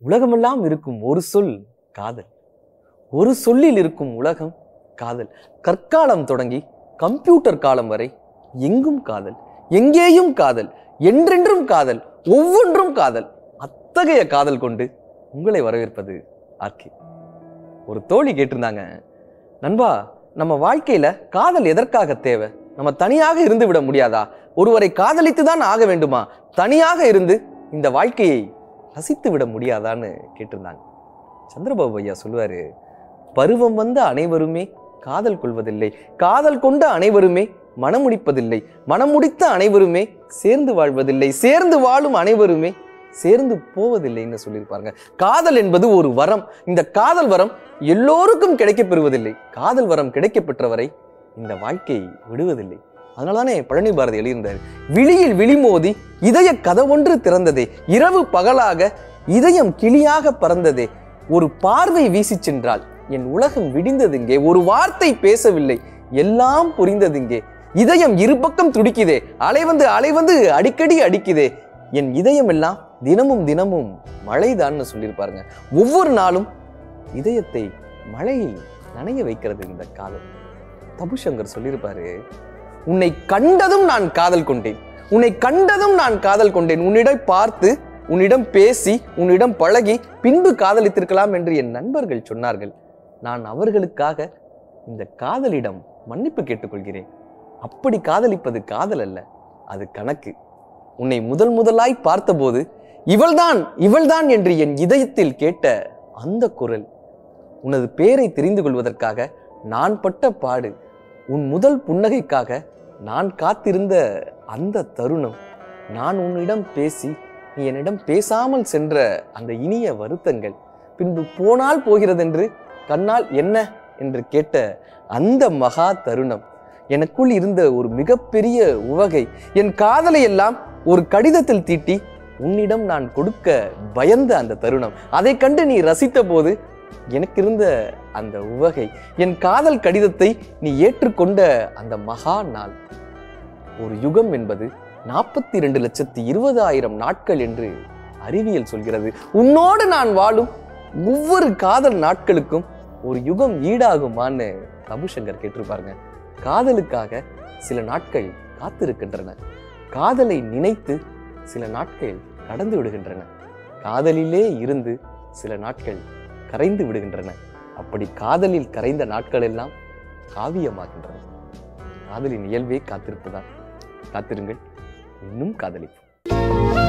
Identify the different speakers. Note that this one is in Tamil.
Speaker 1: உலகமெல்லாம் இருக்கும் ஒரு சொல் காதல் ஒரு சொல்லில் இருக்கும் உலகம் காதல் கற்காலம் தொடங்கி கம்ப்யூட்டர் காலம் வரை எங்கும் காதல் எங்கேயும் காதல் என்றென்றும் காதல் ஒவ்வொன்றும் காதல் அத்தகைய காதல் கொண்டு உங்களை வரவேற்பது ஆர்கே ஒரு தோழி கேட்டிருந்தாங்க நண்பா நம்ம வாழ்க்கையில காதல் எதற்காக தேவை நம்ம தனியாக இருந்து விட முடியாதா ஒருவரை காதலித்து தான் ஆக வேண்டுமா தனியாக இருந்து இந்த வாழ்க்கையை ரசித்து விட முடியாதான்னு கேட்டிருந்தாங்க சந்திரபாபு ஐயா சொல்லுவாரு பருவம் வந்த அனைவருமே காதல் கொள்வதில்லை காதல் கொண்ட அனைவருமே மனம் முடிப்பதில்லை மனம் முடித்த அனைவருமே சேர்ந்து வாழ்வதில்லை சேர்ந்து வாழும் அனைவருமே சேர்ந்து போவதில்லைன்னு சொல்லியிருப்பாருங்க காதல் என்பது ஒரு வரம் இந்த காதல் வரம் எல்லோருக்கும் கிடைக்கப் பெறுவதில்லை காதல் வரம் கிடைக்கப் பெற்றவரை இந்த வாழ்க்கை விடுவதில்லை அதனாலதானே பழனி பாரதி எழுதியிருந்தார் விழியில் விழிமோதி இதய கதவொன்று திறந்ததே இரவு பகலாக இதயம் கிளியாக பறந்ததே ஒரு பார்வை வீசி சென்றால் என் உலகம் விடிந்ததுங்கே ஒரு வார்த்தை பேசவில்லை எல்லாம் புரிந்ததுங்கே இதயம் இரு பக்கம் துடிக்குதே அலை வந்து அலை வந்து அடிக்கடி அடிக்குதே என் இதயம் எல்லாம் தினமும் தினமும் மழைதான்னு சொல்லியிருப்பாருங்க ஒவ்வொரு நாளும் இதயத்தை மழையில் நனைய வைக்கிறது இந்த காதல் தபுசங்கர் சொல்லியிருப்பாரு உன்னை கண்டதும் நான் காதல் கொண்டேன் உன்னை கண்டதும் நான் காதல் கொண்டேன் உன்னிடம் பார்த்து உன்னிடம் பேசி உன்னிடம் பழகி பின்பு காதலித்திருக்கலாம் என்று என் நண்பர்கள் சொன்னார்கள் நான் அவர்களுக்காக இந்த காதலிடம் மன்னிப்பு கேட்டுக்கொள்கிறேன் அப்படி காதலிப்பது காதல் அல்ல அது கணக்கு உன்னை முதல் முதலாய் பார்த்தபோது இவள்தான் இவள்தான் என்று என் இதயத்தில் கேட்ட அந்த குரல் உனது பேரை தெரிந்து கொள்வதற்காக நான் பட்ட பாடு உன் முதல் புன்னகைக்காக நான் காத்திருந்த அந்த தருணம் நான் உன்னிடம் பேசி நீ என்னிடம் பேசாமல் சென்ற அந்த இனிய வருத்தங்கள் பின்பு போனால் போகிறதென்று கண்ணால் என்ன என்று கேட்ட அந்த மகா தருணம் எனக்குள் இருந்த ஒரு மிகப்பெரிய உவகை என் காதலை எல்லாம் ஒரு கடிதத்தில் தீட்டி உன்னிடம் நான் கொடுக்க பயந்த அந்த தருணம் அதை கண்டு நீ ரசித்த போது எனக்கு இருந்த அந்த உவகை என் காதல் கடிதத்தை நீ ஏற்றுக்கொண்ட அந்த மகா நாள் ஒரு யுகம் என்பது நாற்பத்தி ரெண்டு லட்சத்தி இருபதாயிரம் நாட்கள் என்று அறிவியல் சொல்கிறது உன்னோடு நான் வாழும் ஒவ்வொரு காதல் நாட்களுக்கும் ஒரு யுகம் ஈடாகுமான்னு தபுசங்கர் கேட்டிருப்பாருங்க காதலுக்காக சில நாட்கள் காத்திருக்கின்றன காதலை நினைத்து சில நாட்கள் கடந்து விடுகின்றன காதலிலே இருந்து சில நாட்கள் கரைந்து விடுகின்றன அப்படி காதலில் கரைந்த நாட்கள் எல்லாம் காவியமாகின்றன காதலின் இயல்பே காத்திருப்புதான் காத்திருங்கள் இன்னும் காதலிப்போம்